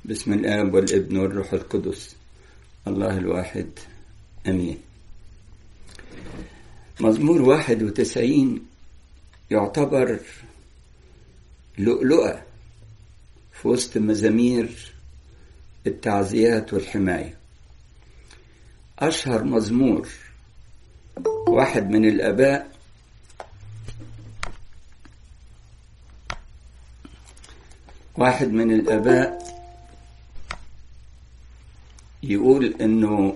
بسم الآب والابن والروح القدس الله الواحد أمين مزمور واحد وتسعين يعتبر لؤلؤة في وسط مزامير التعزيات والحماية أشهر مزمور واحد من الآباء واحد من الآباء يقول إنه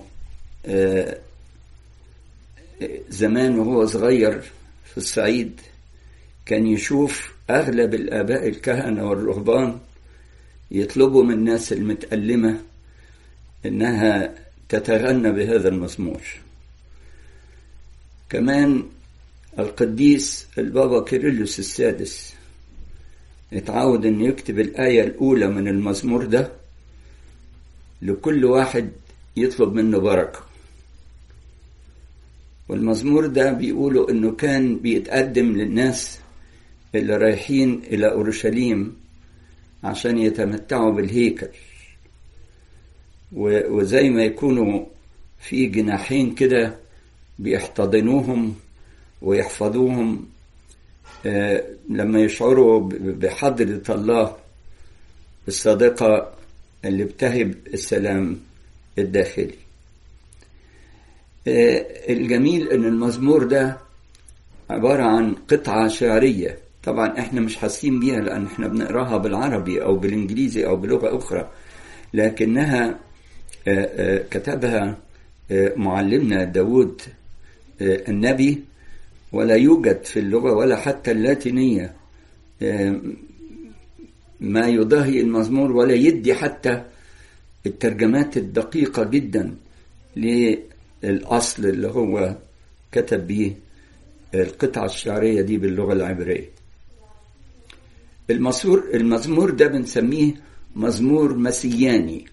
زمان وهو صغير في الصعيد كان يشوف أغلب الآباء الكهنة والرهبان يطلبوا من الناس المتألمة إنها تتغنى بهذا المزمور كمان القديس البابا كيرلس السادس اتعود ان يكتب الآية الأولى من المزمور ده لكل واحد يطلب منه بركة والمزمور ده بيقولوا انه كان بيتقدم للناس اللي رايحين الى اورشليم عشان يتمتعوا بالهيكل وزي ما يكونوا في جناحين كده بيحتضنوهم ويحفظوهم لما يشعروا بحضرة الله الصادقة اللي بتهب السلام الداخلي الجميل ان المزمور ده عبارة عن قطعة شعرية طبعا احنا مش حاسين بيها لان احنا بنقراها بالعربي او بالانجليزي او بلغة اخرى لكنها كتبها معلمنا داود النبي ولا يوجد في اللغة ولا حتى اللاتينية ما يضاهي المزمور ولا يدي حتى الترجمات الدقيقة جدا للأصل اللي هو كتب به القطعة الشعرية دي باللغة العبرية المزمور المزمور ده بنسميه مزمور مسياني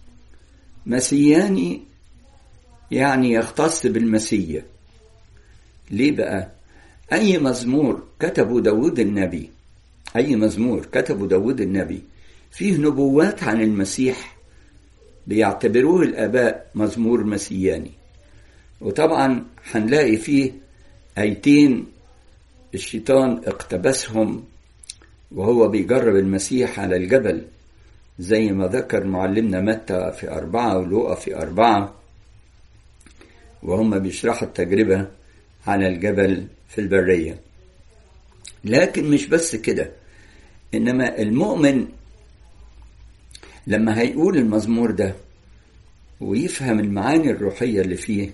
مسياني يعني يختص بالمسيح ليه بقى أي مزمور كتبه داود النبي أي مزمور كتبه داود النبي فيه نبوات عن المسيح بيعتبروه الآباء مزمور مسياني وطبعا هنلاقي فيه آيتين الشيطان اقتبسهم وهو بيجرب المسيح على الجبل زي ما ذكر معلمنا متى في أربعة ولوقا في أربعة وهم بيشرحوا التجربة على الجبل في البرية لكن مش بس كده إنما المؤمن لما هيقول المزمور ده ويفهم المعاني الروحية اللي فيه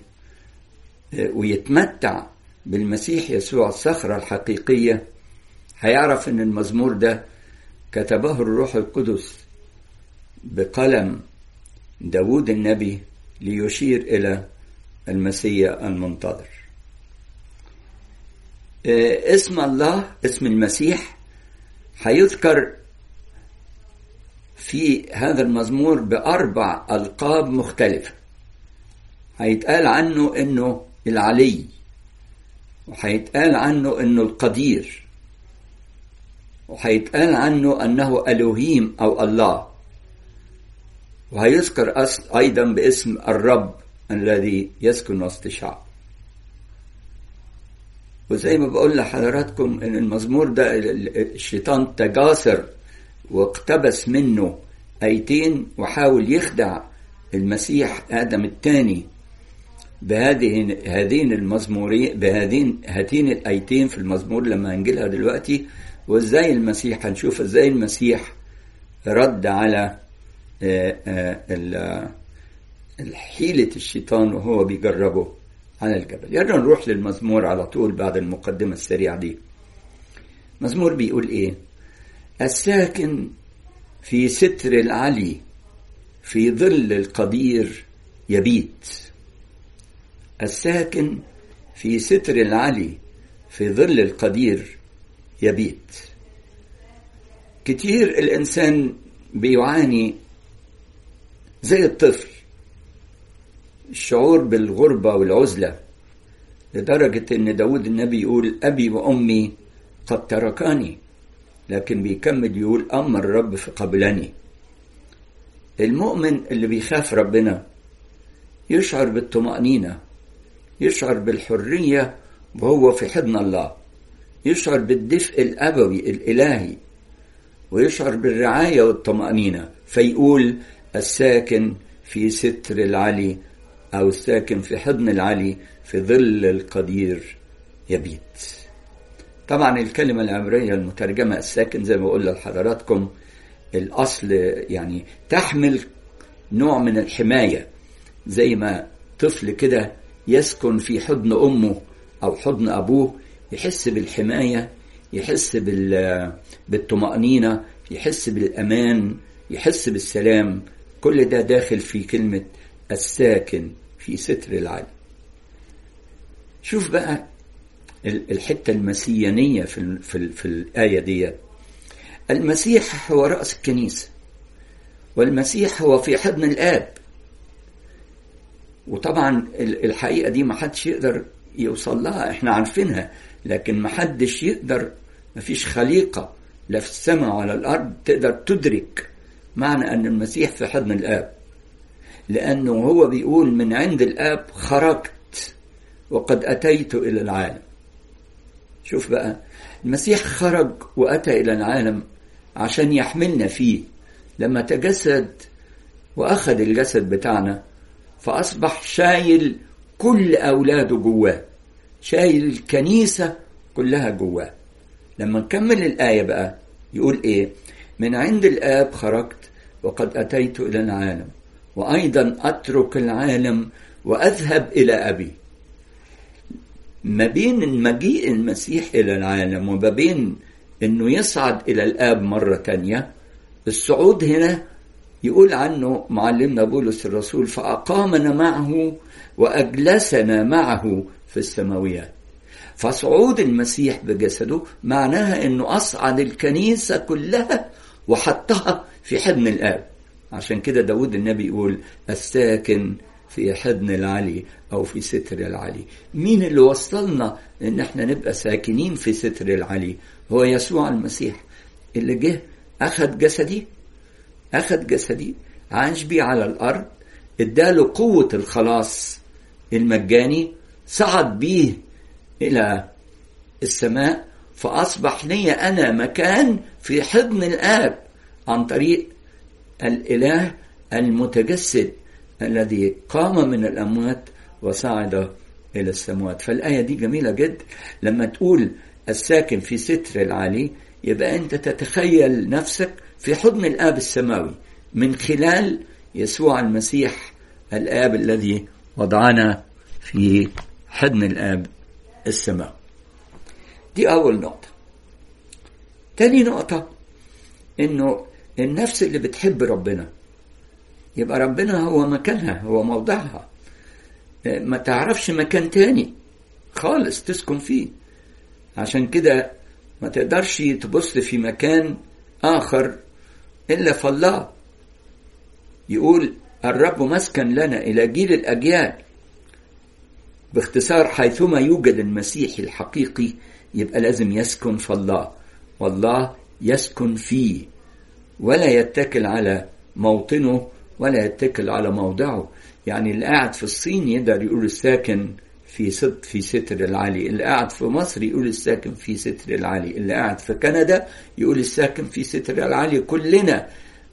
ويتمتع بالمسيح يسوع الصخرة الحقيقية هيعرف إن المزمور ده كتبه الروح القدس بقلم داود النبي ليشير إلى المسيح المنتظر اسم الله اسم المسيح هيذكر في هذا المزمور بأربع ألقاب مختلفة هيتقال عنه إنه العلي وهيتقال عنه إنه القدير وهيتقال عنه أنه ألوهيم أو الله وهيذكر أيضا باسم الرب الذي يسكن وسط شعب وزي ما بقول لحضراتكم ان المزمور ده الشيطان تجاسر واقتبس منه ايتين وحاول يخدع المسيح ادم الثاني بهذه هذين المزمورين بهذين هاتين الايتين في المزمور لما هنجيلها دلوقتي وازاي المسيح هنشوف ازاي المسيح رد على حيلة الشيطان وهو بيجربه على الجبل يلا نروح للمزمور على طول بعد المقدمة السريعة دي مزمور بيقول ايه الساكن في ستر العلي في ظل القدير يبيت الساكن في ستر العلي في ظل القدير يبيت كتير الإنسان بيعاني زي الطفل الشعور بالغربة والعزلة لدرجة إن داود النبي يقول أبي وأمي قد تركاني لكن بيكمل يقول أما الرب فقبلني المؤمن اللي بيخاف ربنا يشعر بالطمأنينة يشعر بالحرية وهو في حضن الله يشعر بالدفء الأبوي الإلهي ويشعر بالرعاية والطمأنينة فيقول الساكن في ستر العلي أو الساكن في حضن العلي في ظل القدير يبيت طبعا الكلمة العبرية المترجمة الساكن زي ما بقول لحضراتكم الأصل يعني تحمل نوع من الحماية زي ما طفل كده يسكن في حضن أمه أو حضن أبوه يحس بالحماية يحس بالطمأنينة يحس بالأمان يحس بالسلام كل ده داخل في كلمة الساكن في ستر العلي شوف بقى الحتة المسيانية في, في, في الآية دي المسيح هو رأس الكنيسة والمسيح هو في حضن الآب وطبعا الحقيقة دي ما حدش يقدر يوصل لها احنا عارفينها لكن ما حدش يقدر ما فيش خليقة لا في السماء ولا الأرض تقدر تدرك معنى أن المسيح في حضن الآب لأنه هو بيقول من عند الآب خرجت وقد أتيت إلى العالم شوف بقى المسيح خرج وأتى إلى العالم عشان يحملنا فيه لما تجسد وأخذ الجسد بتاعنا فأصبح شايل كل أولاده جواه شايل الكنيسة كلها جواه لما نكمل الآية بقى يقول إيه من عند الآب خرجت وقد أتيت إلى العالم وأيضا أترك العالم وأذهب إلى أبي ما بين مجيء المسيح إلى العالم وما بين أنه يصعد إلى الآب مرة تانية الصعود هنا يقول عنه معلمنا بولس الرسول فأقامنا معه وأجلسنا معه في السماويات فصعود المسيح بجسده معناها أنه أصعد الكنيسة كلها وحطها في حضن الآب عشان كده داود النبي يقول الساكن في حضن العلي أو في ستر العلي مين اللي وصلنا إن احنا نبقى ساكنين في ستر العلي هو يسوع المسيح اللي جه أخذ جسدي أخذ جسدي عاش بيه على الأرض اداله قوة الخلاص المجاني صعد بيه إلى السماء فأصبح لي أنا مكان في حضن الآب عن طريق الإله المتجسد الذي قام من الأموات وصعد إلى السماوات فالآية دي جميلة جدا لما تقول الساكن في ستر العلي يبقى أنت تتخيل نفسك في حضن الآب السماوي من خلال يسوع المسيح الآب الذي وضعنا في حضن الآب السماوي دي أول نقطة تاني نقطة إنه النفس اللي بتحب ربنا يبقى ربنا هو مكانها هو موضعها ما تعرفش مكان تاني خالص تسكن فيه عشان كده ما تقدرش تبص في مكان آخر إلا في الله يقول الرب مسكن لنا إلى جيل الأجيال باختصار حيثما يوجد المسيح الحقيقي يبقى لازم يسكن في الله والله يسكن فيه ولا يتكل على موطنه ولا يتكل على موضعه يعني اللي قاعد في الصين يقدر يقول الساكن في ست في ستر العلي اللي قاعد في مصر يقول الساكن في ستر العلي اللي قاعد في كندا يقول الساكن في ستر العلي كلنا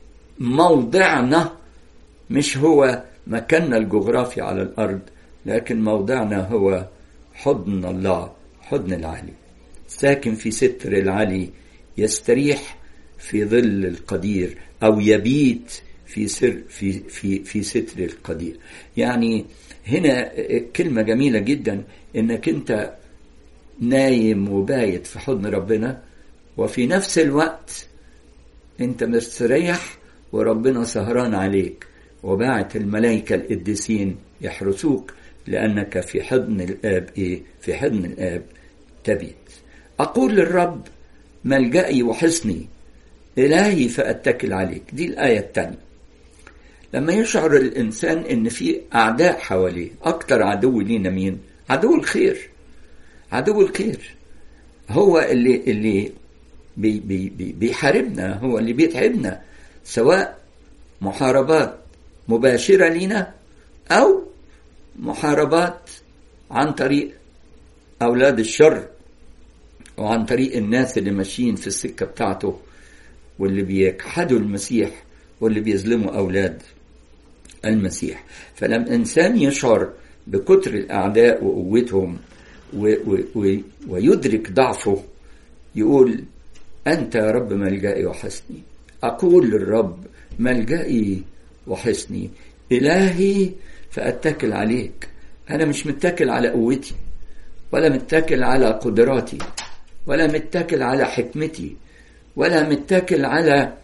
موضعنا مش هو مكاننا الجغرافي على الأرض لكن موضعنا هو حضن الله حضن العلي ساكن في ستر العلي يستريح في ظل القدير أو يبيت في سر في في في ستر القدير يعني هنا كلمة جميلة جدا انك انت نايم وبايت في حضن ربنا وفي نفس الوقت انت مستريح وربنا سهران عليك وباعت الملائكة القديسين يحرسوك لأنك في حضن الآب إيه؟ في حضن الآب تبيت أقول للرب ملجئي وحصني إلهي فأتكل عليك دي الآية الثانية لما يشعر الإنسان إن في أعداء حواليه أكتر عدو لينا مين؟ عدو الخير عدو الخير هو اللي اللي بي بي بي بيحاربنا هو اللي بيتعبنا سواء محاربات مباشرة لنا أو محاربات عن طريق أولاد الشر وعن طريق الناس اللي ماشيين في السكة بتاعته واللي بيجحدوا المسيح واللي بيظلموا أولاد المسيح فلما إنسان يشعر بكتر الأعداء وقوتهم و و و ويدرك ضعفه يقول أنت يا رب ملجئي وحسني أقول للرب ملجئي وحسني إلهي فأتكل عليك أنا مش متكل على قوتي ولا متكل على قدراتي ولا متكل على حكمتي ولا متكل على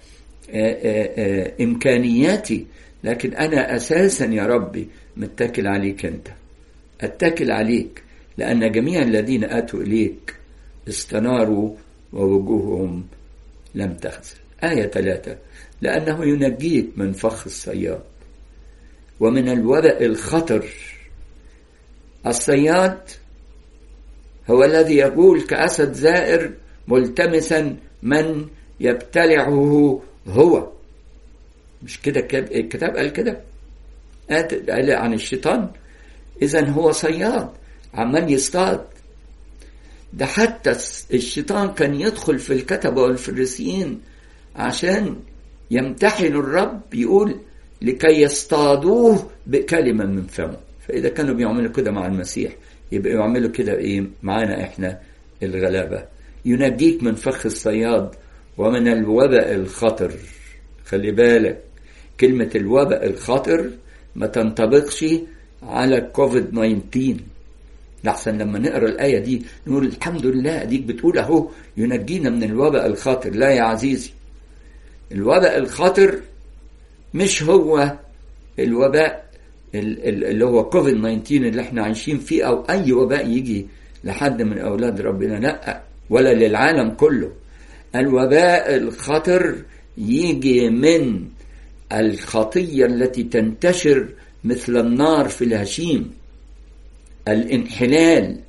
إمكانياتي لكن أنا أساسا يا ربي متكل عليك أنت أتكل عليك لأن جميع الذين آتوا إليك استناروا ووجوههم لم تخزل آية ثلاثة لأنه ينجيك من فخ الصياد ومن الوباء الخطر الصياد هو الذي يقول كأسد زائر ملتمسا من يبتلعه هو مش كده الكتاب قال كده قال عن الشيطان إذا هو صياد عمال يصطاد ده حتى الشيطان كان يدخل في الكتبة والفريسيين عشان يمتحنوا الرب يقول لكي يصطادوه بكلمة من فمه فإذا كانوا بيعملوا كده مع المسيح يبقى يعملوا كده إيه معانا إحنا الغلابة ينجيك من فخ الصياد ومن الوباء الخطر خلي بالك كلمة الوباء الخطر ما تنطبقش على كوفيد 19 لحسن لما نقرا الآية دي نقول الحمد لله أديك بتقول أهو ينجينا من الوباء الخاطر لا يا عزيزي الوباء الخاطر مش هو الوباء اللي هو كوفيد 19 اللي احنا عايشين فيه أو أي وباء يجي لحد من أولاد ربنا لا ولا للعالم كله الوباء الخطر يجي من الخطية التي تنتشر مثل النار في الهشيم الانحلال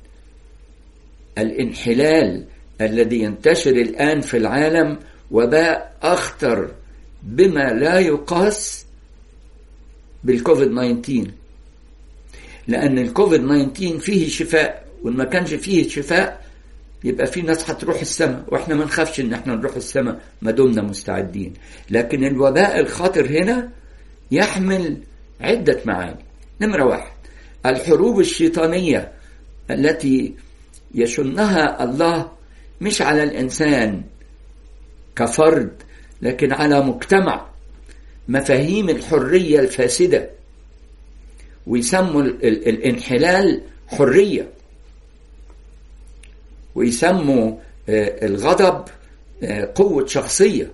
الانحلال الذي ينتشر الآن في العالم وباء أخطر بما لا يقاس بالكوفيد 19 لأن الكوفيد 19 فيه شفاء وإن ما كانش فيه شفاء يبقى في ناس هتروح السماء واحنا ما نخافش ان احنا نروح السماء ما دمنا مستعدين لكن الوباء الخطر هنا يحمل عدة معاني نمرة واحد الحروب الشيطانية التي يشنها الله مش على الإنسان كفرد لكن على مجتمع مفاهيم الحرية الفاسدة ويسموا الانحلال حرية ويسموا الغضب قوة شخصية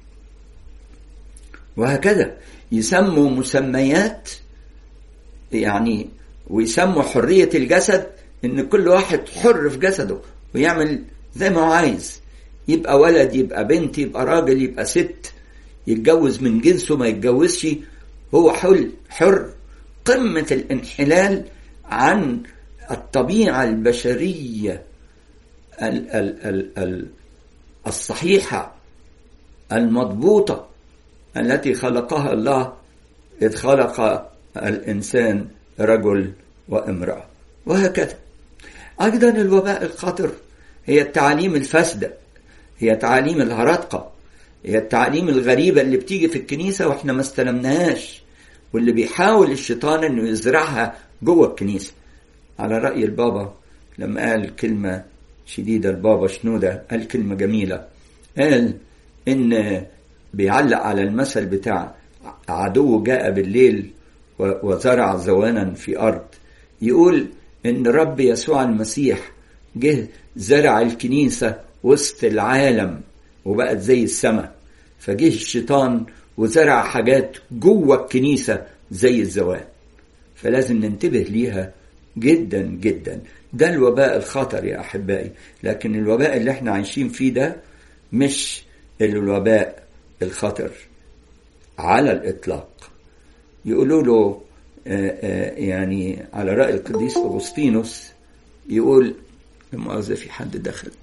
وهكذا يسموا مسميات يعني ويسموا حرية الجسد إن كل واحد حر في جسده ويعمل زي ما هو عايز يبقى ولد يبقى بنت يبقى راجل يبقى ست يتجوز من جنسه ما يتجوزش هو حر حر قمة الانحلال عن الطبيعة البشرية ال ال ال ال الصحيحة المضبوطة التي خلقها الله إذ خلق الإنسان رجل وامرأة وهكذا أيضا الوباء الخطر هي التعاليم الفاسدة هي تعاليم الهرطقة هي التعاليم الغريبة اللي بتيجي في الكنيسة وإحنا ما استلمناهاش واللي بيحاول الشيطان إنه يزرعها جوه الكنيسة على رأي البابا لما قال كلمة شديدة البابا شنودة قال كلمة جميلة قال إن بيعلق على المثل بتاع عدو جاء بالليل وزرع زوانا في أرض يقول إن رب يسوع المسيح جه زرع الكنيسة وسط العالم وبقت زي السماء فجه الشيطان وزرع حاجات جوه الكنيسة زي الزوال فلازم ننتبه ليها جدا جدا ده الوباء الخطر يا أحبائي لكن الوباء اللي احنا عايشين فيه ده مش الوباء الخطر على الإطلاق يقولوا له يعني على رأي القديس أغسطينوس يقول المؤاخذة في حد دخل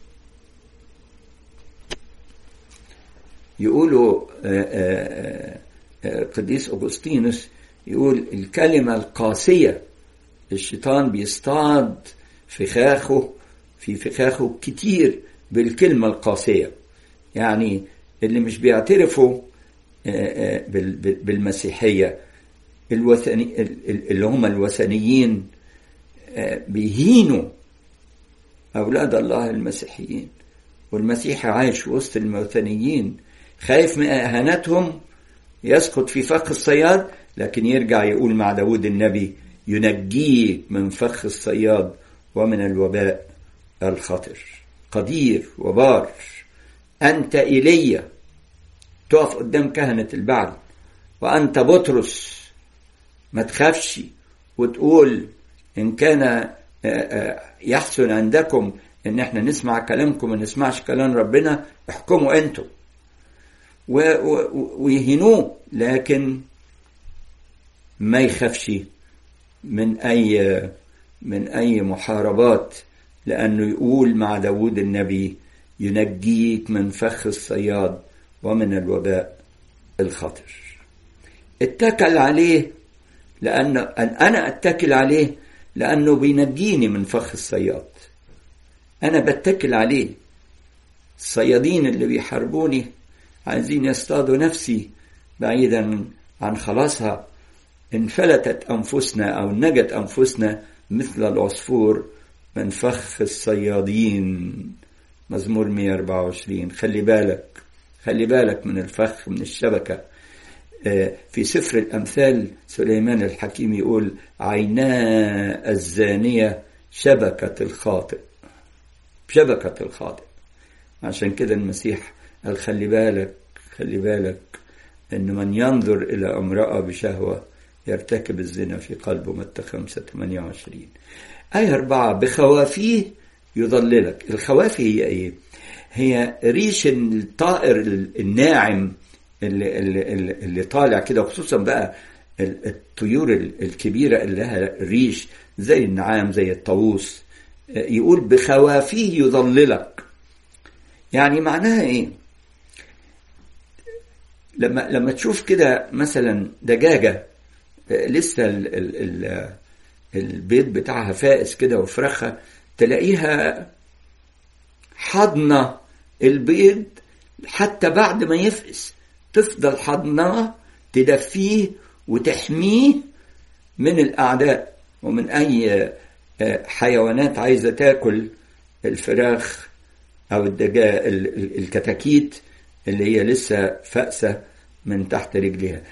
يقولوا قديس أغسطينوس يقول الكلمة القاسية الشيطان بيصطاد فخاخه في فخاخه كتير بالكلمة القاسية يعني اللي مش بيعترفوا بالمسيحية الوثني اللي هم الوثنيين بيهينوا أولاد الله المسيحيين والمسيح عايش وسط الوثنيين خايف من إهانتهم يسقط في فخ الصياد لكن يرجع يقول مع داود النبي ينجيك من فخ الصياد ومن الوباء الخطر قدير وبار أنت إيليا تقف قدام كهنة البعل وأنت بطرس ما تخافش وتقول إن كان يحسن عندكم إن إحنا نسمع كلامكم وما نسمعش كلام ربنا احكموا أنتم ويهنوه لكن ما يخافش من أي من أي محاربات لأنه يقول مع داود النبي ينجيك من فخ الصياد ومن الوباء الخطر اتكل عليه لأن أنا أتكل عليه لأنه بينجيني من فخ الصياد أنا بتكل عليه الصيادين اللي بيحاربوني عايزين يصطادوا نفسي بعيدا عن خلاصها انفلتت أنفسنا أو نجت أنفسنا مثل العصفور من فخ الصيادين مزمور 124 خلي بالك خلي بالك من الفخ من الشبكة في سفر الأمثال سليمان الحكيم يقول عينا الزانية شبكة الخاطئ شبكة الخاطئ عشان كده المسيح قال خلي بالك خلي بالك أن من ينظر إلى امرأة بشهوة يرتكب الزنا في قلبه متى 5 28 آية أربعة بخوافيه يضللك الخوافي هي إيه؟ هي ريش الطائر الناعم اللي, اللي, اللي طالع كده خصوصا بقى الطيور الكبيرة اللي لها ريش زي النعام زي الطاووس يقول بخوافيه يضللك يعني معناها ايه لما لما تشوف كده مثلا دجاجه لسه ال ال ال البيض بتاعها فائس كده وفرخها تلاقيها حضنة البيض حتى بعد ما يفقس تفضل حضناه تدفيه وتحميه من الأعداء ومن أي حيوانات عايزة تاكل الفراخ أو الدجاج الكتاكيت اللي هي لسه فأسة من تحت رجليها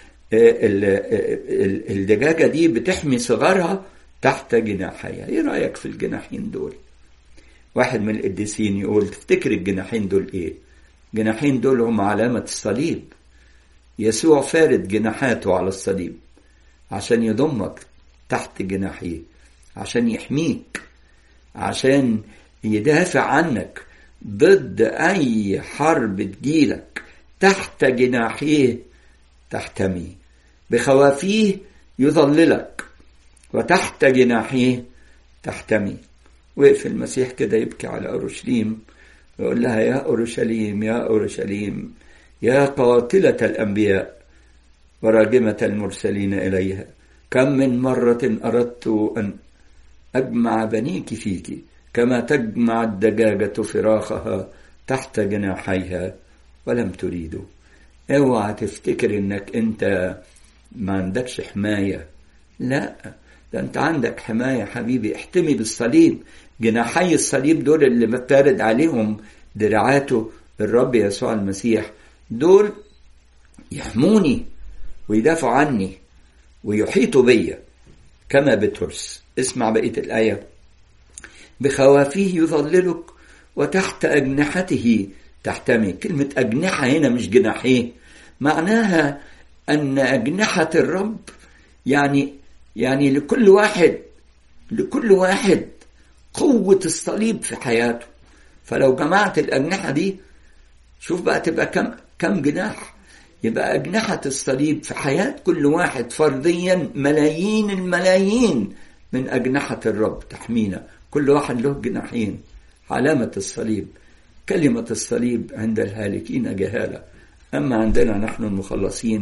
الدجاجة دي بتحمي صغارها تحت جناحيها ايه رأيك في الجناحين دول واحد من القديسين يقول تفتكر الجناحين دول ايه جناحين دول هم علامة الصليب يسوع فارد جناحاته على الصليب عشان يضمك تحت جناحيه عشان يحميك عشان يدافع عنك ضد أي حرب تجيلك تحت جناحيه تحتمي بخوافيه يظللك وتحت جناحيه تحتمي وقف المسيح كده يبكي على أورشليم ويقول لها يا أورشليم يا أورشليم يا قاتلة الأنبياء وراجمة المرسلين إليها كم من مرة أردت أن أجمع بنيك فيك كما تجمع الدجاجة فراخها تحت جناحيها ولم تريدوا اوعى تفتكر انك انت ما عندكش حماية لا ده انت عندك حماية حبيبي احتمي بالصليب جناحي الصليب دول اللي مفترض عليهم دراعاته الرب يسوع المسيح دول يحموني ويدافعوا عني ويحيطوا بيا كما بترس اسمع بقية الآية بخوافيه يظللك وتحت أجنحته تحتمي كلمة أجنحة هنا مش جناحيه معناها أن أجنحة الرب يعني يعني لكل واحد لكل واحد قوة الصليب في حياته فلو جمعت الأجنحة دي شوف بقى تبقى كم كم جناح يبقى أجنحة الصليب في حياة كل واحد فرديا ملايين الملايين من أجنحة الرب تحمينا كل واحد له جناحين علامة الصليب كلمة الصليب عند الهالكين جهالة أما عندنا نحن المخلصين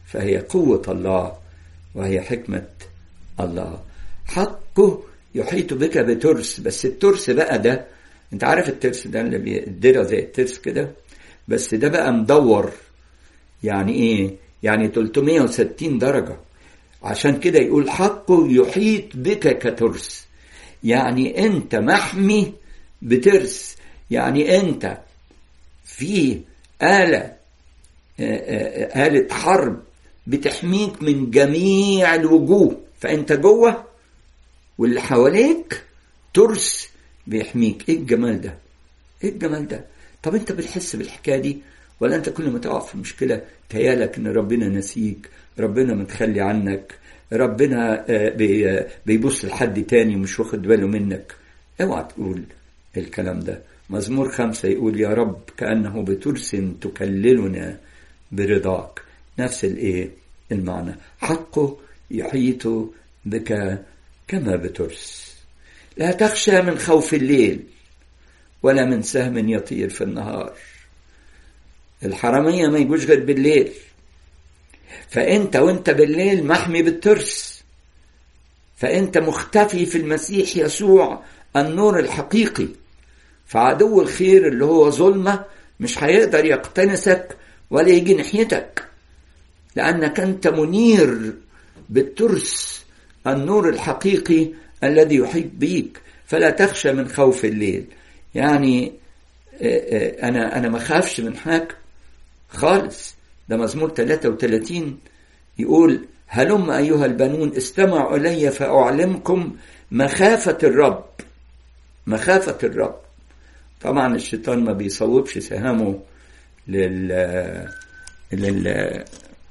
فهي قوة الله وهي حكمة الله حقه يحيط بك بترس بس الترس بقى ده انت عارف الترس ده اللي بيدرى زي الترس كده بس ده بقى مدور يعني ايه يعني 360 درجة عشان كده يقول حقه يحيط بك كترس يعني انت محمي بترس يعني انت في آلة آلة حرب بتحميك من جميع الوجوه فانت جوه واللي حواليك ترس بيحميك ايه الجمال ده ايه الجمال ده طب انت بتحس بالحكايه دي ولا انت كل ما تقع في مشكله تيالك ان ربنا نسيك ربنا متخلي عنك ربنا بيبص لحد تاني ومش واخد باله منك اوعى تقول الكلام ده مزمور خمسة يقول يا رب كأنه بترس تكللنا برضاك نفس الايه المعنى حقه يحيط بك كما بترس لا تخشى من خوف الليل ولا من سهم يطير في النهار الحرامية ما يجوش غير بالليل فأنت وأنت بالليل محمي بالترس فأنت مختفي في المسيح يسوع النور الحقيقي فعدو الخير اللي هو ظلمة مش هيقدر يقتنسك ولا يجي ناحيتك لأنك أنت منير بالترس النور الحقيقي الذي يحيط بيك فلا تخشى من خوف الليل يعني أنا أنا ما خافش من حاجة خالص ده مزمور 33 يقول هلم أيها البنون استمعوا إلي فأعلمكم مخافة الرب مخافة الرب طبعا الشيطان ما بيصوبش سهامه لل لل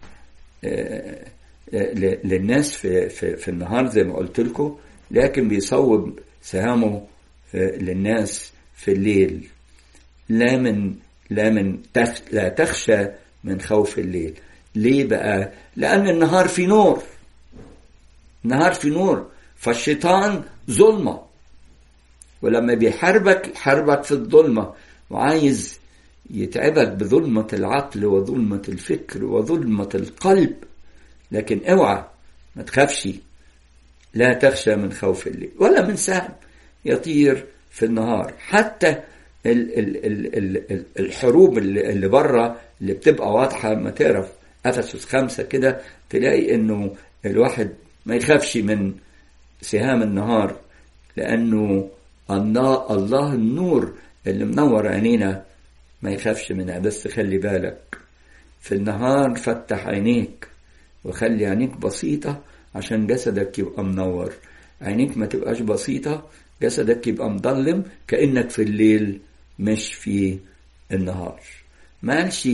للناس في, في, في النهار زي ما قلت لكم لكن بيصوب سهامه للناس في الليل لا من لا من تخ لا تخشى من خوف الليل ليه بقى لأن النهار في نور النهار في نور فالشيطان ظلمة ولما بيحاربك يحاربك في الظلمة وعايز يتعبك بظلمة العقل وظلمة الفكر وظلمة القلب لكن اوعى ما تخافش لا تخشى من خوف الليل ولا من سهم يطير في النهار حتى ال ال ال ال الحروب اللي, اللي بره اللي بتبقى واضحة ما تقرا أفسس خمسة كده تلاقي إنه الواحد ما يخافش من سهام النهار لأنه الله الله النور اللي منور عينينا ما يخافش منها بس خلي بالك في النهار فتح عينيك وخلي عينيك بسيطة عشان جسدك يبقى منور عينيك ما تبقاش بسيطة جسدك يبقى مضلم كأنك في الليل مش في النهار ما قالش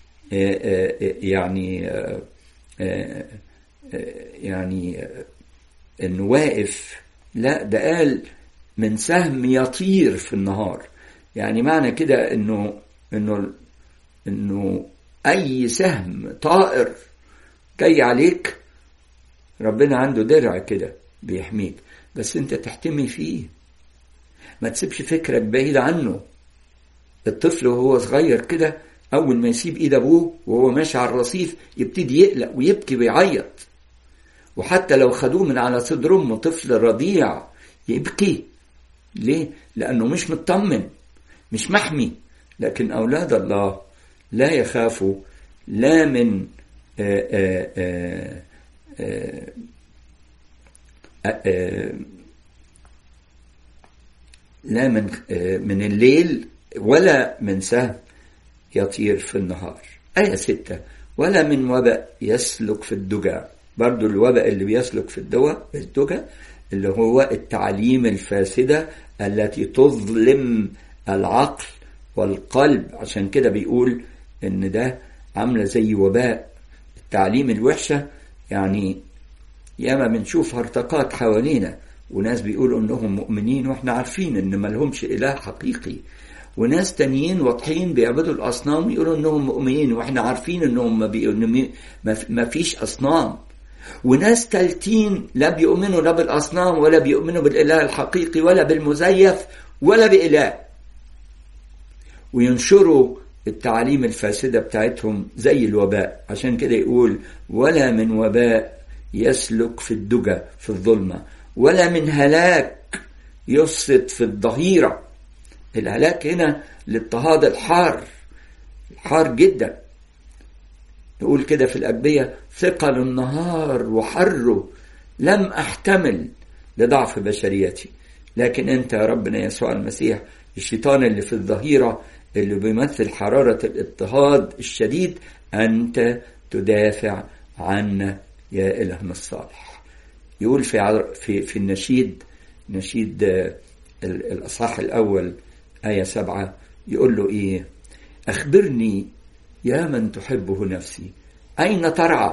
يعني يعني انه واقف لا ده قال من سهم يطير في النهار يعني معنى كده انه انه انه اي سهم طائر جاي عليك ربنا عنده درع كده بيحميك بس انت تحتمي فيه ما تسيبش فكرك بعيد عنه الطفل وهو صغير كده اول ما يسيب ايد ابوه وهو ماشي على الرصيف يبتدي يقلق ويبكي ويعيط وحتى لو خدوه من على صدر امه طفل رضيع يبكي ليه لانه مش مطمن مش محمي لكن اولاد الله لا يخافوا لا من آآ آآ آآ لا من من الليل ولا من سهم يطير في النهار آية ستة ولا من وباء يسلك في الدجى برضو الوباء اللي بيسلك في الدجى الدجى اللي هو التعليم الفاسدة التي تظلم العقل والقلب عشان كده بيقول ان ده عاملة زي وباء التعليم الوحشة يعني ياما بنشوف هرطقات حوالينا وناس بيقولوا انهم مؤمنين واحنا عارفين ان ملهمش اله حقيقي وناس تانيين واضحين بيعبدوا الاصنام يقولوا انهم مؤمنين واحنا عارفين انهم ما, بي... ما فيش اصنام وناس تالتين لا بيؤمنوا لا بالاصنام ولا بيؤمنوا بالاله الحقيقي ولا بالمزيف ولا باله وينشروا التعاليم الفاسدة بتاعتهم زي الوباء عشان كده يقول ولا من وباء يسلك في الدجى في الظلمة ولا من هلاك يفسد في الظهيرة الهلاك هنا الاضطهاد الحار الحار جدا يقول كده في الأجبية ثقل النهار وحره لم أحتمل لضعف بشريتي لكن أنت يا ربنا يسوع المسيح الشيطان اللي في الظهيرة اللي بيمثل حرارة الاضطهاد الشديد أنت تدافع عنا يا إلهنا الصالح يقول في في في النشيد نشيد الأصحاح الأول آية سبعة يقول له إيه أخبرني يا من تحبه نفسي أين ترعى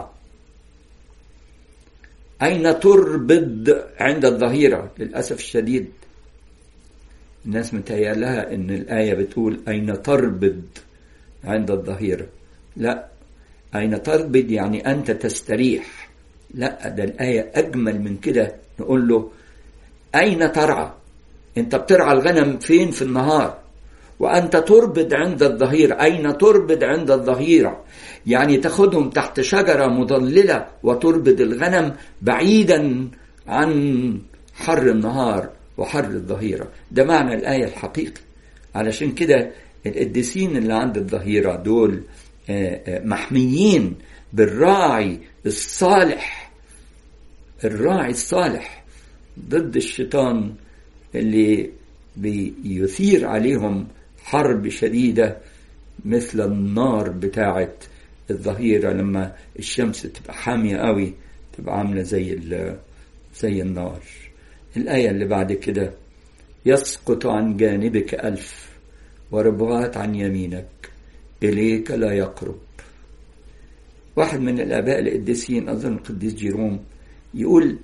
أين تربد عند الظهيرة للأسف الشديد الناس متهيألها إن الآية بتقول أين تربد عند الظهيرة لا أين تربد يعني أنت تستريح لا ده الآية أجمل من كده نقول له أين ترعى أنت بترعى الغنم فين في النهار وأنت تربد عند الظهيرة أين تربد عند الظهيرة يعني تاخدهم تحت شجرة مضللة وتربد الغنم بعيدا عن حر النهار وحر الظهيرة ده معنى الآية الحقيقي علشان كده القديسين اللي عند الظهيرة دول محميين بالراعي الصالح الراعي الصالح ضد الشيطان اللي بيثير عليهم حرب شديدة مثل النار بتاعة الظهيرة لما الشمس تبقى حامية قوي تبقى عاملة زي زي النار الآية اللي بعد كده يسقط عن جانبك ألف وربوات عن يمينك إليك لا يقرب واحد من الآباء القديسين أظن القديس جيروم يقول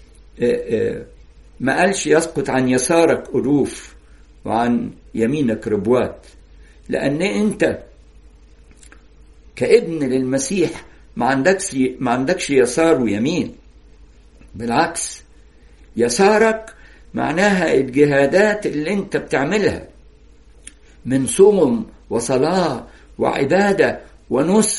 ما قالش يسقط عن يسارك ألوف وعن يمينك ربوات لأن أنت كابن للمسيح ما عندكش ما عندكش يسار ويمين بالعكس يسارك معناها الجهادات اللي انت بتعملها من صوم وصلاة وعبادة ونسك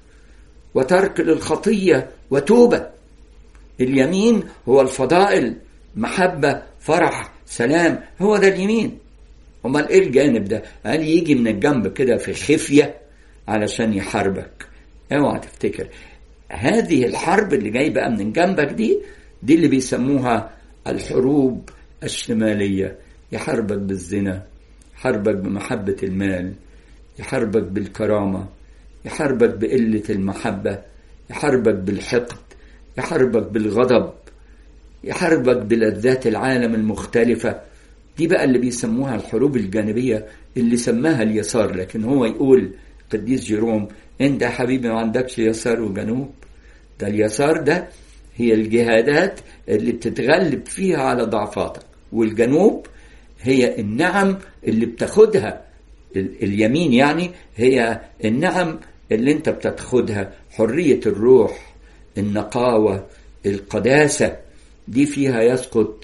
وترك للخطية وتوبة اليمين هو الفضائل محبة فرح سلام هو ده اليمين امال ايه الجانب ده قال يجي من الجنب كده في خفية علشان يحاربك اوعى تفتكر هذه الحرب اللي جاي بقى من جنبك دي دي اللي بيسموها الحروب الشمالية يحاربك بالزنا يحاربك بمحبة المال يحاربك بالكرامة يحاربك بقلة المحبة يحاربك بالحقد يحاربك بالغضب يحاربك بلذات العالم المختلفة دي بقى اللي بيسموها الحروب الجانبية اللي سماها اليسار لكن هو يقول قديس جيروم انت يا حبيبي ما عندكش يسار وجنوب ده اليسار ده هي الجهادات اللي بتتغلب فيها على ضعفاتك والجنوب هي النعم اللي بتاخدها اليمين يعني هي النعم اللي انت بتاخدها حرية الروح النقاوة القداسة دي فيها يسقط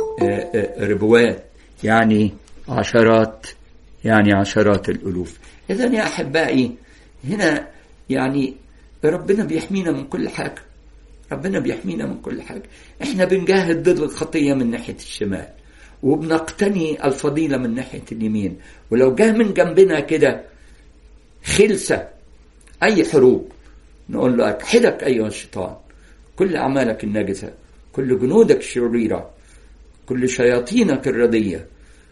ربوات يعني عشرات يعني عشرات الألوف إذا يا أحبائي هنا يعني ربنا بيحمينا من كل حاجة ربنا بيحمينا من كل حاجة احنا بنجاهد ضد الخطية من ناحية الشمال وبنقتني الفضيلة من ناحية اليمين ولو جه من جنبنا كده خلسة أي حروب نقول له أكحدك أيها الشيطان كل أعمالك النجسة كل جنودك الشريرة كل شياطينك الردية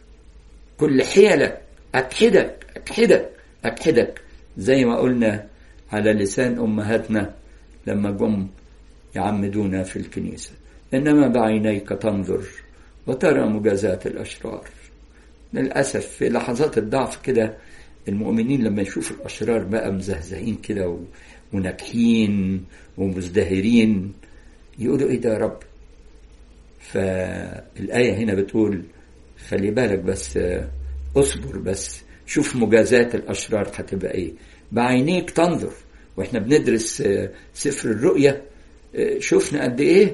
كل حيلك أكحدك أكحدك أكحدك زي ما قلنا على لسان أمهاتنا لما جم يعمدونا في الكنيسة إنما بعينيك تنظر وترى مجازات الأشرار للأسف في لحظات الضعف كده المؤمنين لما يشوفوا الأشرار بقى مزهزهين كده وناجحين ومزدهرين يقولوا إيه ده يا رب فالآية هنا بتقول خلي بالك بس اصبر بس شوف مجازات الأشرار هتبقى إيه بعينيك تنظر وإحنا بندرس سفر الرؤية شفنا قد إيه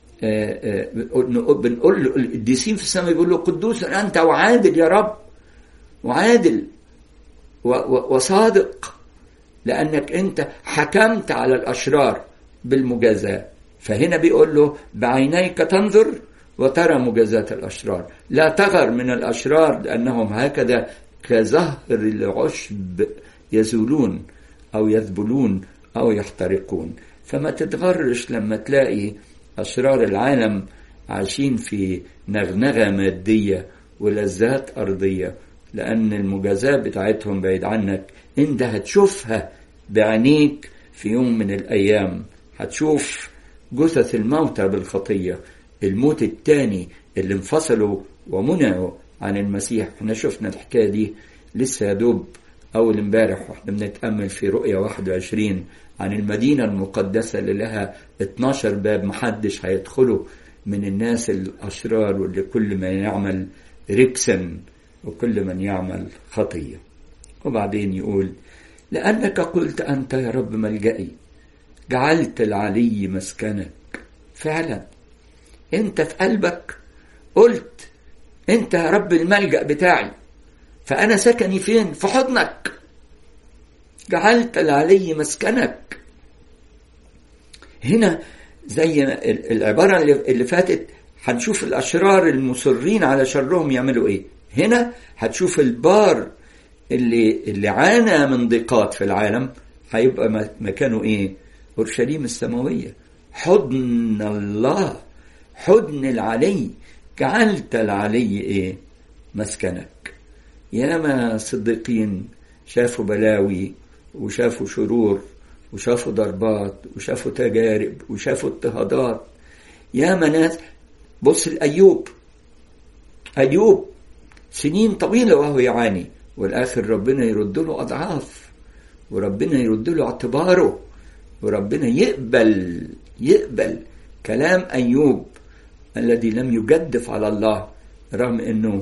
بنقول له القديسين في السماء بيقول له قدوس أنت وعادل يا رب وعادل وصادق لأنك أنت حكمت على الأشرار بالمجازاة فهنا بيقول له بعينيك تنظر وترى مجازاة الأشرار لا تغر من الأشرار لأنهم هكذا كزهر العشب يزولون أو يذبلون أو يحترقون فما تتغرش لما تلاقي أشرار العالم عايشين في نغنغة مادية ولذات أرضية لأن المجازاة بتاعتهم بعيد عنك أنت هتشوفها بعينيك في يوم من الأيام هتشوف جثث الموتى بالخطية الموت الثاني اللي انفصلوا ومنعوا عن المسيح احنا شفنا الحكاية دي لسه يا دوب أول امبارح واحنا بنتأمل في رؤية 21 عن المدينة المقدسة اللي لها 12 باب محدش هيدخله من الناس الأشرار واللي كل ما يعمل ركسا وكل من يعمل خطية وبعدين يقول لأنك قلت أنت يا رب ملجئي جعلت العلي مسكنك فعلا أنت في قلبك قلت أنت يا رب الملجأ بتاعي فأنا سكني فين في حضنك جعلت العلي مسكنك هنا زي العبارة اللي فاتت هنشوف الأشرار المصرين على شرهم يعملوا إيه هنا هتشوف البار اللي اللي عانى من ضيقات في العالم هيبقى مكانه ايه؟ اورشليم السماويه حضن الله حضن العلي جعلت العلي ايه؟ مسكنك ياما صديقين شافوا بلاوي وشافوا شرور وشافوا ضربات وشافوا تجارب وشافوا اضطهادات ياما ناس بص لأيوب أيوب سنين طويلة وهو يعاني والآخر ربنا يرد له أضعاف وربنا يرد له اعتباره وربنا يقبل يقبل كلام أيوب الذي لم يجدف على الله رغم أنه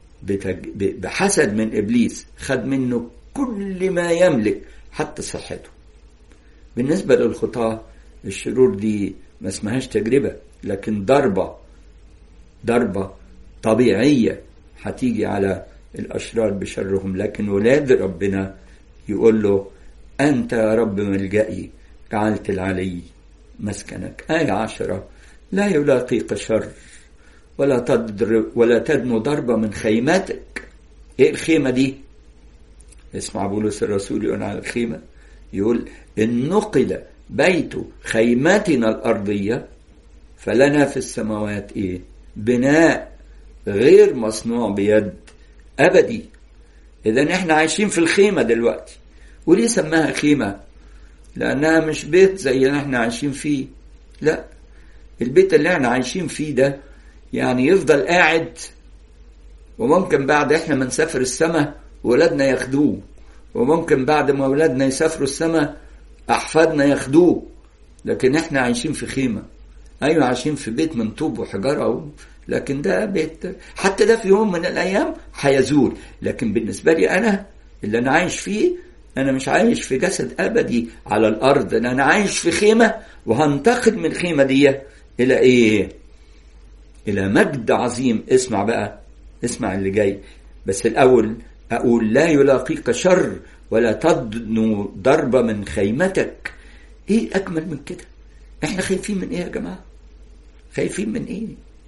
بحسد من إبليس خد منه كل ما يملك حتى صحته بالنسبة للخطاة الشرور دي ما اسمهاش تجربة لكن ضربة ضربة طبيعية هتيجي على الأشرار بشرهم لكن ولاد ربنا يقول له أنت يا رب ملجئي جعلت العلي مسكنك آية عشرة لا يلاقيك شر ولا تضرب ولا تدنو ضربة من خيمتك إيه الخيمة دي؟ اسمع بولس الرسول يقول على الخيمة يقول إن نقل بيت خيمتنا الأرضية فلنا في السماوات إيه؟ بناء غير مصنوع بيد أبدي إذا إحنا عايشين في الخيمة دلوقتي وليه سماها خيمة؟ لأنها مش بيت زي اللي إحنا عايشين فيه لا البيت اللي إحنا عايشين فيه ده يعني يفضل قاعد وممكن بعد إحنا ما نسافر السماء ولادنا ياخدوه وممكن بعد ما ولادنا يسافروا السماء أحفادنا ياخدوه لكن إحنا عايشين في خيمة أيوة عايشين في بيت من طوب وحجارة لكن ده بيت حتى ده في يوم من الأيام هيزول لكن بالنسبة لي أنا اللي أنا عايش فيه أنا مش عايش في جسد أبدي على الأرض أنا عايش في خيمة وهنتقل من الخيمة دي إلى إيه؟ إلى مجد عظيم اسمع بقى اسمع اللي جاي بس الأول أقول لا يلاقيك شر ولا تدنو ضربة من خيمتك إيه أجمل من كده إحنا خايفين من إيه يا جماعة خايفين من إيه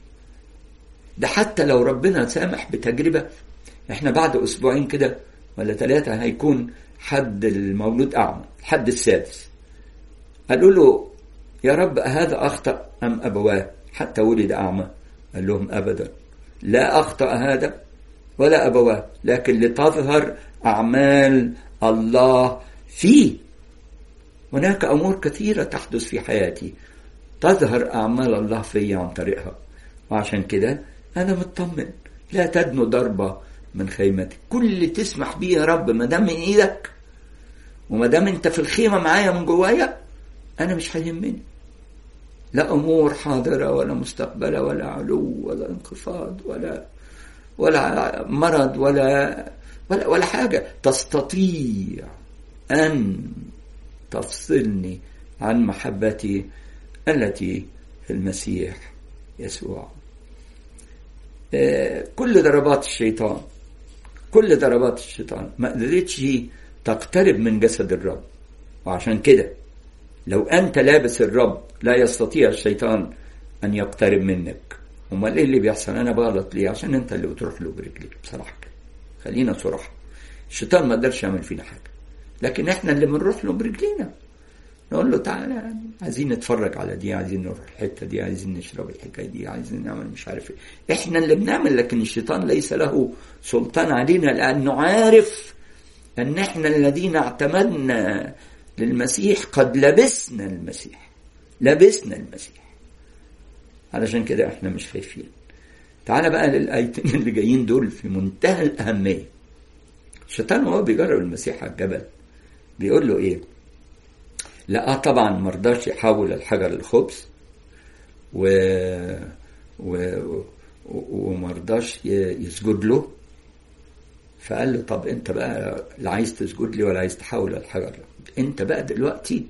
ده حتى لو ربنا سامح بتجربة إحنا بعد أسبوعين كده ولا ثلاثة هيكون حد المولود أعمى الحد السادس قالوا له يا رب هذا أخطأ أم أبواه حتى ولد أعمى قال لهم أبدا لا أخطأ هذا ولا أبواه لكن لتظهر أعمال الله فيه هناك أمور كثيرة تحدث في حياتي تظهر أعمال الله في عن طريقها وعشان كده أنا مطمن لا تدنو ضربة من خيمتك كل اللي تسمح بيه يا رب ما دام من إيدك وما دام أنت في الخيمة معايا من جوايا أنا مش هيهمني لا أمور حاضرة ولا مستقبلة ولا علو ولا انخفاض ولا ولا مرض ولا ولا ولا حاجة تستطيع أن تفصلني عن محبتي التي في المسيح يسوع كل ضربات الشيطان كل ضربات الشيطان ما قدرتش تقترب من جسد الرب وعشان كده لو أنت لابس الرب لا يستطيع الشيطان أن يقترب منك امال ايه اللي بيحصل انا بغلط ليه عشان انت اللي بتروح له برجليك بصراحه كده خلينا صراحه الشيطان ما قدرش يعمل فينا حاجه لكن احنا اللي بنروح له برجلينا نقول له تعالى عايزين نتفرج على دي عايزين نروح الحته دي عايزين نشرب الحكايه دي عايزين نعمل مش عارف ايه احنا اللي بنعمل لكن الشيطان ليس له سلطان علينا لانه عارف ان احنا الذين اعتمدنا للمسيح قد لبسنا المسيح لبسنا المسيح علشان كده احنا مش خايفين تعال بقى للايتين اللي جايين دول في منتهى الاهميه الشيطان وهو بيجرب المسيح على الجبل بيقول له ايه لا طبعا مرضاش يحول الحجر للخبز و و ومرضاش يسجد له فقال له طب انت بقى لا عايز تسجد لي ولا عايز تحول الحجر انت بقى دلوقتي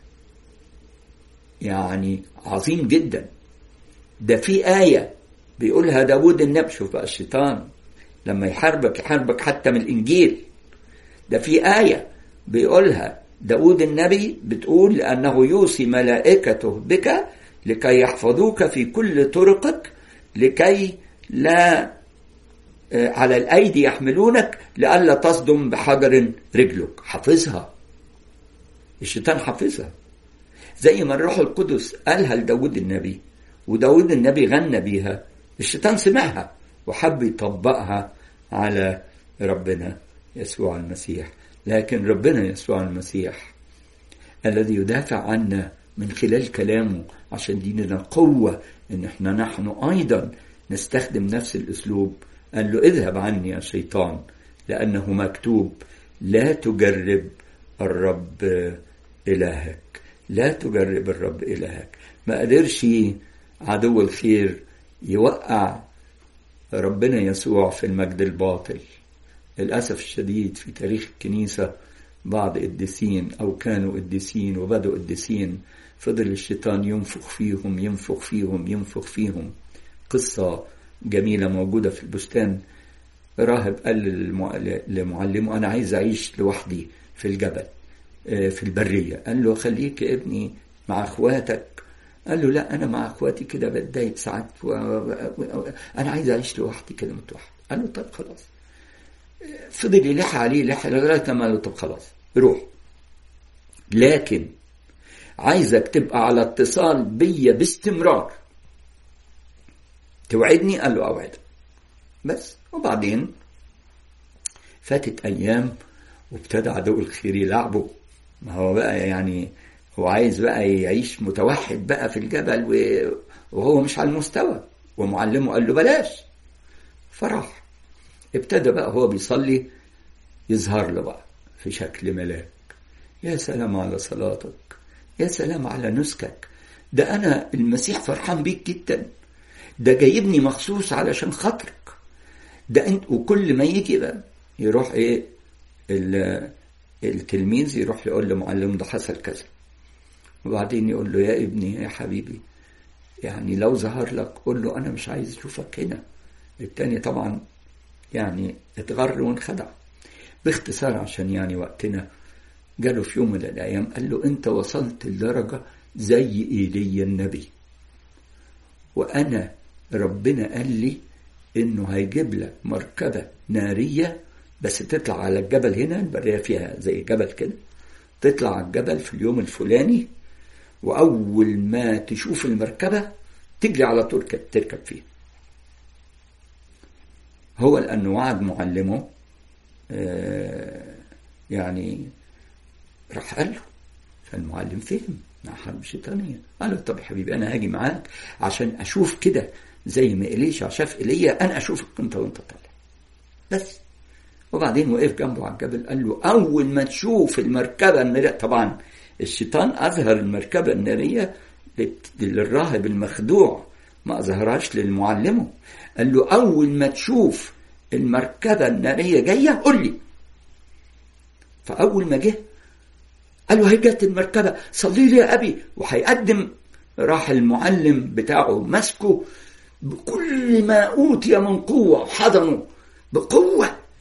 يعني عظيم جدا ده في آية بيقولها داود النبي شوف بقى الشيطان لما يحاربك يحاربك حتى من الإنجيل ده في آية بيقولها داود النبي بتقول لأنه يوصي ملائكته بك لكي يحفظوك في كل طرقك لكي لا على الأيدي يحملونك لئلا تصدم بحجر رجلك حافظها الشيطان حافظها زي ما الروح القدس قالها لداود النبي وداود النبي غنى بيها الشيطان سمعها وحب يطبقها على ربنا يسوع المسيح لكن ربنا يسوع المسيح الذي يدافع عنا من خلال كلامه عشان ديننا قوة ان احنا نحن ايضا نستخدم نفس الاسلوب قال له اذهب عني يا شيطان لانه مكتوب لا تجرب الرب الهك لا تجرب الرب الهك ما قدرش عدو الخير يوقع ربنا يسوع في المجد الباطل للأسف الشديد في تاريخ الكنيسة بعض قديسين أو كانوا قديسين وبدوا قديسين فضل الشيطان ينفخ فيهم ينفخ فيهم ينفخ فيهم قصة جميلة موجودة في البستان راهب قال لمعلمه أنا عايز أعيش لوحدي في الجبل في البرية قال له خليك يا ابني مع اخواتك قال له لا انا مع اخواتي كده بتضايق ساعات و... و... انا عايز اعيش لوحدي كده متوحد قال له طب خلاص فضل يلح عليه يلح لغايه لما قال له طب خلاص روح لكن عايزك تبقى على اتصال بيا باستمرار توعدني قال له اوعدك بس وبعدين فاتت ايام وابتدى عدو الخير يلعبه ما هو بقى يعني هو عايز بقى يعيش متوحد بقى في الجبل وهو مش على المستوى ومعلمه قال له بلاش فراح ابتدى بقى هو بيصلي يظهر له بقى في شكل ملاك يا سلام على صلاتك يا سلام على نسكك ده انا المسيح فرحان بيك جدا ده جايبني مخصوص علشان خاطرك ده انت وكل ما يجي بقى يروح ايه التلميذ يروح يقول لمعلم ده حصل كذا وبعدين يقول له يا ابني يا حبيبي يعني لو ظهر لك قول له انا مش عايز اشوفك هنا التاني طبعا يعني اتغر وانخدع باختصار عشان يعني وقتنا جاله في يوم من الايام قال له انت وصلت لدرجه زي ايليا النبي وانا ربنا قال لي انه هيجيب لك مركبه ناريه بس تطلع على الجبل هنا البريه فيها زي جبل كده تطلع على الجبل في اليوم الفلاني واول ما تشوف المركبه تجري على طول تركب فيها هو لانه وعد معلمه يعني راح قال له فالمعلم فهم مع حرب شيطانيه قال له طب يا حبيبي انا هاجي معاك عشان اشوف كده زي ما إليشع شاف ايليا انا اشوفك انت وانت طالع بس وبعدين وقف جنبه على الجبل قال له اول ما تشوف المركبه الناريه طبعا الشيطان اظهر المركبه الناريه للراهب المخدوع ما اظهرهاش للمعلمه قال له اول ما تشوف المركبه الناريه جايه قول لي فاول ما جه قال له هي جت المركبه صلي لي يا ابي وهيقدم راح المعلم بتاعه مسكه بكل ما اوتي من قوه حضنه بقوه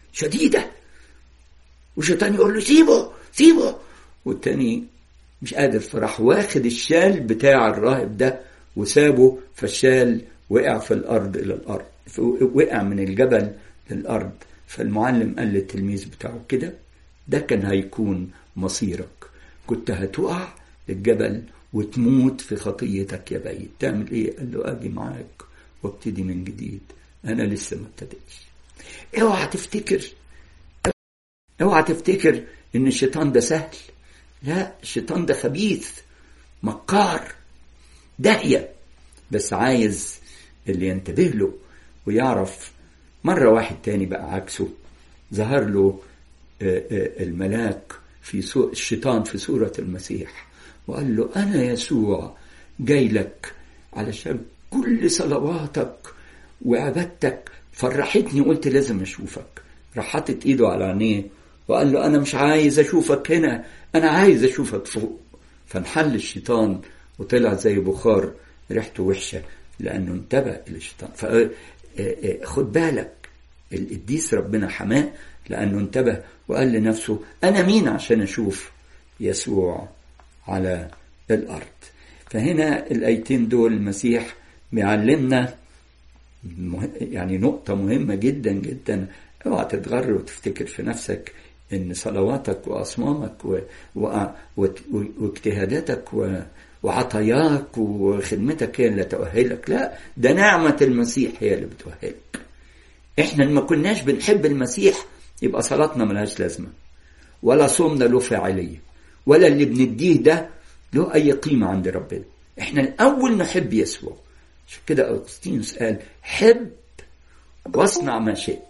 شديدة والشيطان يقول له سيبه سيبه والتاني مش قادر فراح واخد الشال بتاع الراهب ده وسابه فالشال وقع في الأرض إلى الأرض وقع من الجبل للأرض فالمعلم قال للتلميذ بتاعه كده ده كان هيكون مصيرك كنت هتقع الجبل وتموت في خطيتك يا بعيد تعمل ايه قال له اجي معاك وابتدي من جديد انا لسه ما ابتديتش اوعى تفتكر اوعى تفتكر ان الشيطان ده سهل لا الشيطان ده خبيث مكار داهية بس عايز اللي ينتبه له ويعرف مرة واحد تاني بقى عكسه ظهر له الملاك في سو... الشيطان في سورة المسيح وقال له أنا يسوع جاي لك علشان كل صلواتك وعبادتك فرحتني وقلت لازم أشوفك راح حاطط إيده على عينيه وقال له أنا مش عايز أشوفك هنا أنا عايز أشوفك فوق فانحل الشيطان وطلع زي بخار ريحته وحشة لأنه انتبه للشيطان فخد بالك القديس ربنا حماه لأنه انتبه وقال لنفسه أنا مين عشان أشوف يسوع على الأرض فهنا الآيتين دول المسيح بيعلمنا يعني نقطة مهمة جدا جدا اوعى تتغر وتفتكر في نفسك ان صلواتك واصمامك و... و... و... واجتهاداتك و... وعطاياك وخدمتك هي اللي تؤهلك لا ده نعمة المسيح هي اللي بتؤهلك احنا ما كناش بنحب المسيح يبقى صلاتنا ملهاش لازمة ولا صومنا له فاعلية ولا اللي بنديه ده له أي قيمة عند ربنا احنا الأول نحب يسوع عشان كده أغسطينوس قال حب واصنع ما شئت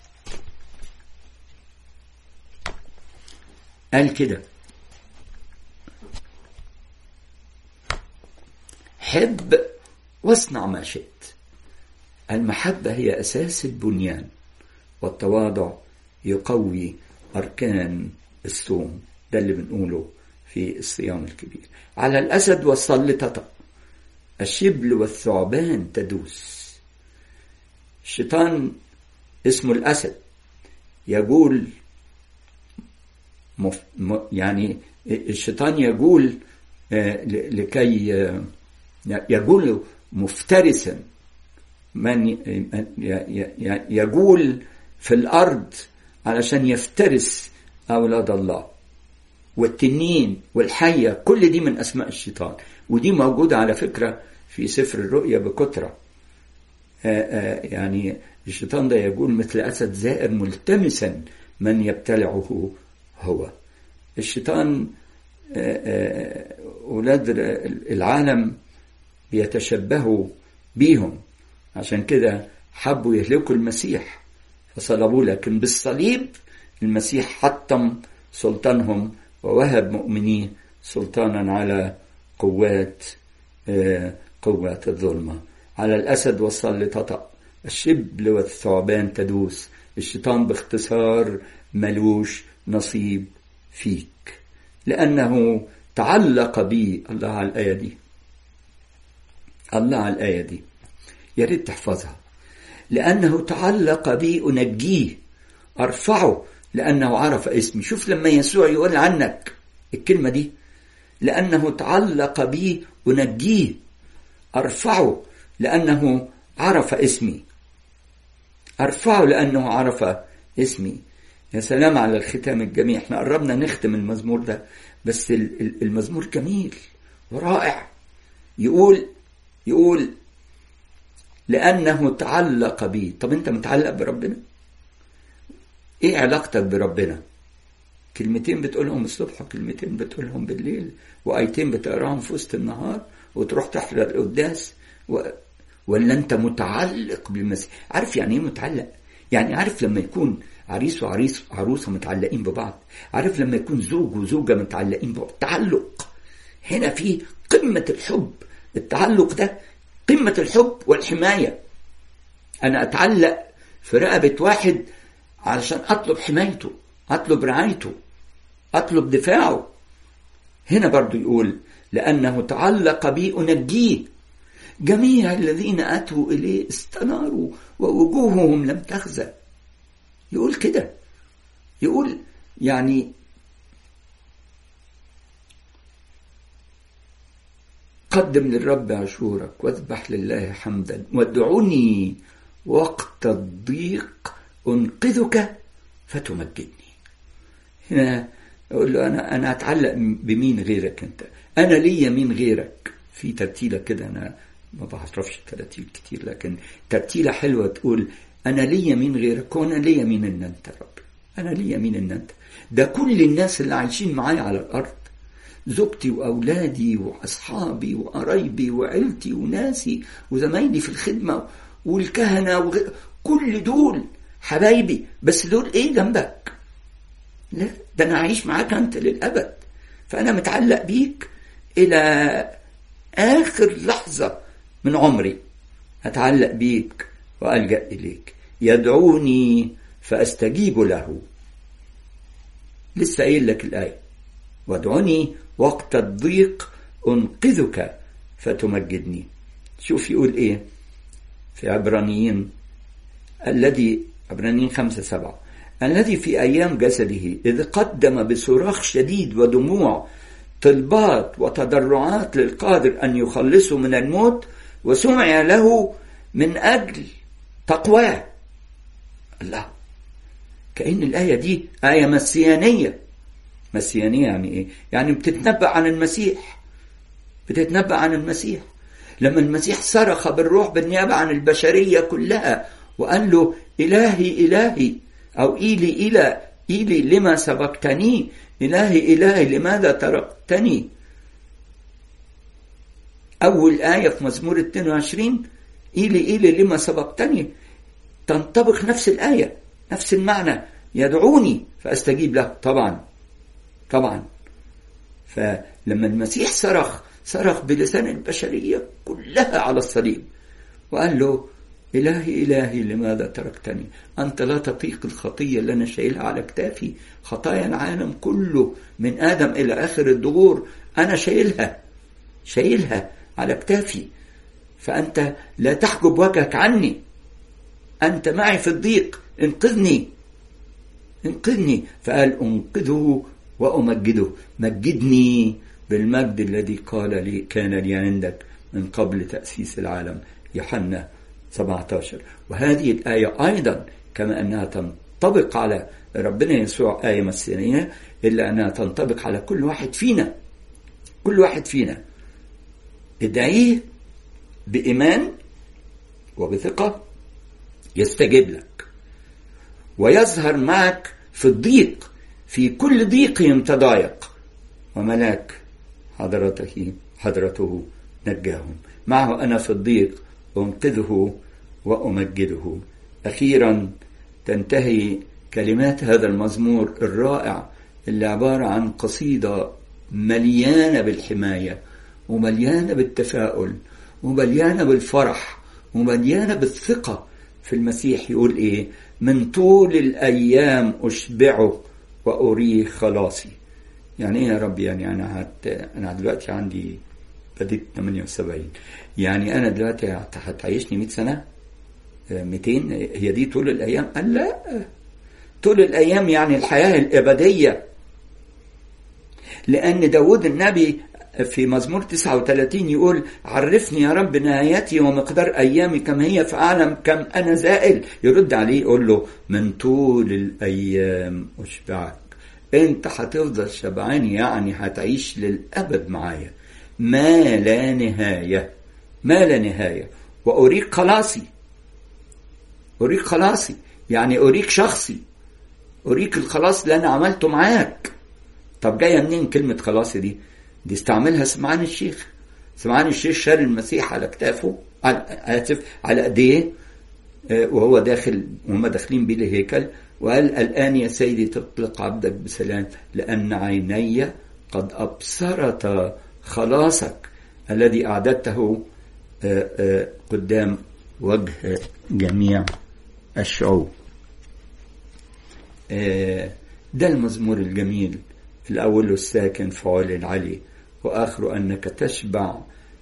قال كده حب واصنع ما شئت المحبة هي أساس البنيان والتواضع يقوي أركان الصوم ده اللي بنقوله في الصيام الكبير على الأسد والسلطة الشبل والثعبان تدوس الشيطان اسمه الأسد يقول مف... م... يعني الشيطان يقول لكي يقول مفترسا من يقول في الأرض علشان يفترس أولاد الله والتنين والحية كل دي من أسماء الشيطان ودي موجودة على فكرة في سفر الرؤيا بكثرة يعني الشيطان ده يقول مثل أسد زائر ملتمسا من يبتلعه هو الشيطان أولاد العالم بيتشبهوا بيهم عشان كده حبوا يهلكوا المسيح فصلبوه لكن بالصليب المسيح حطم سلطانهم ووهب مؤمنيه سلطانا على قوات قوات الظلمة على الأسد والسلطة الشبل والثعبان تدوس الشيطان باختصار ملوش نصيب فيك لأنه تعلق بي الله على الآية دي الله على الآية دي يا ريت تحفظها لأنه تعلق بي أنجيه أرفعه لأنه عرف اسمي شوف لما يسوع يقول عنك الكلمة دي لأنه تعلق بي أنجيه أرفعه لأنه عرف اسمي أرفعه لأنه عرف اسمي يا سلام على الختام الجميل احنا قربنا نختم المزمور ده بس المزمور جميل ورائع يقول يقول لأنه تعلق بي طب أنت متعلق بربنا إيه علاقتك بربنا كلمتين بتقولهم الصبح وكلمتين بتقولهم بالليل وآيتين بتقراهم في وسط النهار وتروح تحضر القداس و... ولا أنت متعلق بالمسيح عارف يعني إيه متعلق يعني عارف لما يكون عريس وعريس عروسة متعلقين ببعض عارف لما يكون زوج وزوجة متعلقين ببعض تعلق هنا في قمة الحب التعلق ده قمة الحب والحماية أنا أتعلق في رقبة واحد علشان أطلب حمايته أطلب رعايته أطلب دفاعه هنا برضو يقول لأنه تعلق بي أنجيه جميع الذين أتوا إليه استناروا ووجوههم لم تخزى يقول كده يقول يعني قدم للرب عشورك واذبح لله حمدا وادعوني وقت الضيق انقذك فتمجدني هنا اقول له انا انا اتعلق بمين غيرك انت انا ليا مين غيرك في ترتيله كده انا ما بعرفش تراتيل كتير لكن ترتيله حلوه تقول انا ليا مين غيرك وانا ليا مين ان انت رب انا ليا مين ان انت ده كل الناس اللي عايشين معايا على الارض زوجتي واولادي واصحابي وقرايبي وعيلتي وناسي وزمايلي في الخدمه والكهنه وغ... كل دول حبايبي بس دول ايه جنبك لا ده انا عايش معاك انت للابد فانا متعلق بيك الى اخر لحظه من عمري اتعلق بيك والجا اليك يدعوني فاستجيب له لسه قايل لك الايه وادعوني وقت الضيق انقذك فتمجدني شوف يقول ايه في عبرانيين الذي عبرانيين خمسة سبعة الذي في أيام جسده إذ قدم بصراخ شديد ودموع طلبات وتضرعات للقادر أن يخلصه من الموت وسمع له من أجل تقواه الله كأن الآية دي آية مسيانية مسيانية يعني إيه؟ يعني بتتنبأ عن المسيح بتتنبأ عن المسيح لما المسيح صرخ بالروح بالنيابة عن البشرية كلها وقال له إلهي إلهي أو إيلي إلى إيلي لما سبقتني إلهي إلهي لماذا تركتني أول آية في مزمور 22 إيلي إيلي لما سبقتني تنطبق نفس الآية نفس المعنى يدعوني فأستجيب له طبعا طبعا فلما المسيح صرخ صرخ بلسان البشرية كلها على الصليب وقال له إلهي إلهي لماذا تركتني أنت لا تطيق الخطية اللي أنا شايلها على كتافي خطايا العالم كله من آدم إلى آخر الدهور أنا شايلها شايلها على كتافي فأنت لا تحجب وجهك عني أنت معي في الضيق انقذني انقذني فقال انقذه وأمجده مجدني بالمجد الذي قال لي كان لي عندك من قبل تأسيس العالم يوحنا 17 وهذه الآية أيضا كما أنها تنطبق على ربنا يسوع آية مسيانية إلا أنها تنطبق على كل واحد فينا كل واحد فينا ادعيه بإيمان وبثقة يستجيب لك ويظهر معك في الضيق في كل ضيقهم تضايق وملاك حضرته حضرته نجاهم معه أنا في الضيق أنقذه وأمجده أخيرا تنتهي كلمات هذا المزمور الرائع اللي عبارة عن قصيدة مليانة بالحماية ومليانة بالتفاؤل ومليانة بالفرح ومليانة بالثقة في المسيح يقول إيه من طول الأيام أشبعه وأريه خلاصي يعني إيه يا رب يعني أنا هت... أنا دلوقتي عندي بديت 78 يعني أنا دلوقتي هتعيشني 100 سنة 200 هي دي طول الأيام قال لا طول الأيام يعني الحياة الأبدية لأن داود النبي في مزمور 39 يقول عرفني يا رب نهايتي ومقدار أيامي كم هي فأعلم كم أنا زائل يرد عليه يقول له من طول الأيام أشبعك أنت هتفضل شبعان يعني هتعيش للأبد معايا ما لا نهاية ما لا نهاية وأريك خلاصي أريك خلاصي يعني أريك شخصي أريك الخلاص اللي أنا عملته معاك طب جاية منين كلمة خلاصي دي دي استعملها سمعان الشيخ سمعان الشيخ شال المسيح على كتافه على آسف على ايديه وهو داخل وهم داخلين بيه الهيكل وقال الآن يا سيدي تطلق عبدك بسلام لأن عيني قد أبصرت خلاصك الذي أعددته قدام وجه جميع الشعوب ده المزمور الجميل الأول الساكن في عالي العلي وآخر أنك تشبع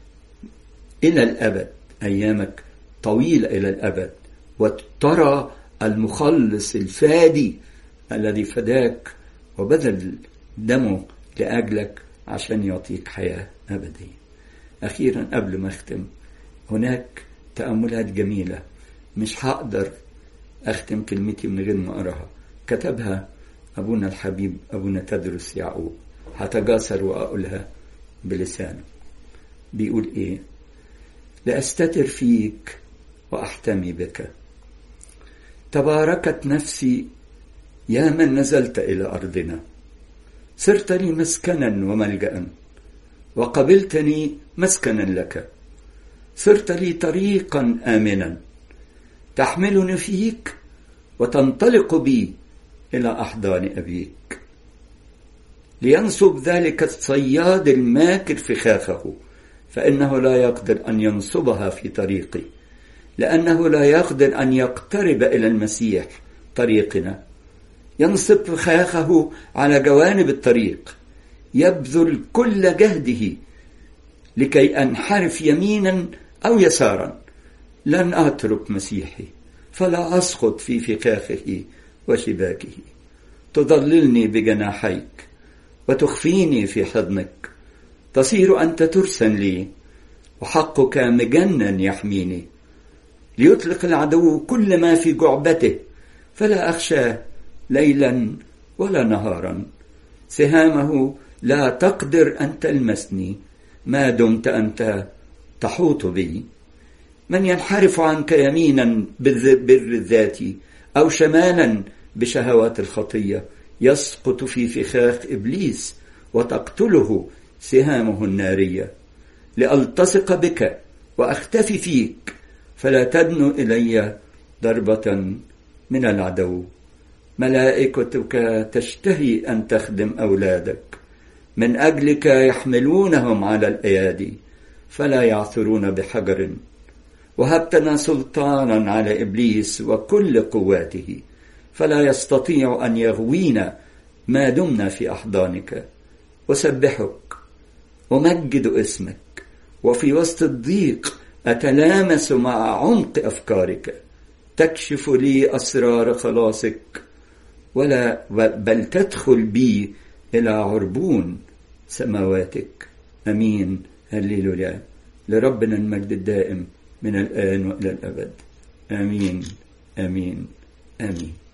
إلى الأبد أيامك طويلة إلى الأبد وترى المخلص الفادي الذي فداك وبذل دمه لأجلك عشان يعطيك حياة أبدية أخيرا قبل ما أختم هناك تأملات جميلة مش هقدر أختم كلمتي من غير ما أقراها كتبها أبونا الحبيب أبونا تدرس يعقوب هتجاسر وأقولها بلسانه بيقول إيه لأستتر فيك وأحتمي بك تباركت نفسي يا من نزلت إلى أرضنا صرت لي مسكنا وملجأ وقبلتني مسكنا لك صرت لي طريقا آمنا تحملني فيك وتنطلق بي إلى أحضان أبيك لينصب ذلك الصياد الماكر فخاخه فإنه لا يقدر أن ينصبها في طريقي لأنه لا يقدر أن يقترب إلى المسيح طريقنا ينصب فخاخه على جوانب الطريق يبذل كل جهده لكي أنحرف يمينا أو يسارا لن أترك مسيحي فلا أسقط في فخاخه وشباكه تضللني بجناحيك وتخفيني في حضنك تصير أنت ترسا لي وحقك مجنا يحميني ليطلق العدو كل ما في جعبته فلا أخشى ليلا ولا نهارا سهامه لا تقدر أن تلمسني ما دمت أنت تحوط بي من ينحرف عنك يمينا بالبر الذاتي أو شمالا بشهوات الخطية يسقط في فخاخ إبليس وتقتله سهامه النارية لألتصق بك وأختفي فيك فلا تدنو إلي ضربة من العدو ملائكتك تشتهي أن تخدم أولادك من أجلك يحملونهم على الأيادي فلا يعثرون بحجر وهبتنا سلطانا على إبليس وكل قواته فلا يستطيع أن يغوينا ما دمنا في أحضانك أسبحك أمجد اسمك وفي وسط الضيق أتلامس مع عمق أفكارك تكشف لي أسرار خلاصك ولا بل تدخل بي إلى عربون سماواتك أمين هللويا لربنا المجد الدائم من الآن وإلى الأبد آمين آمين آمين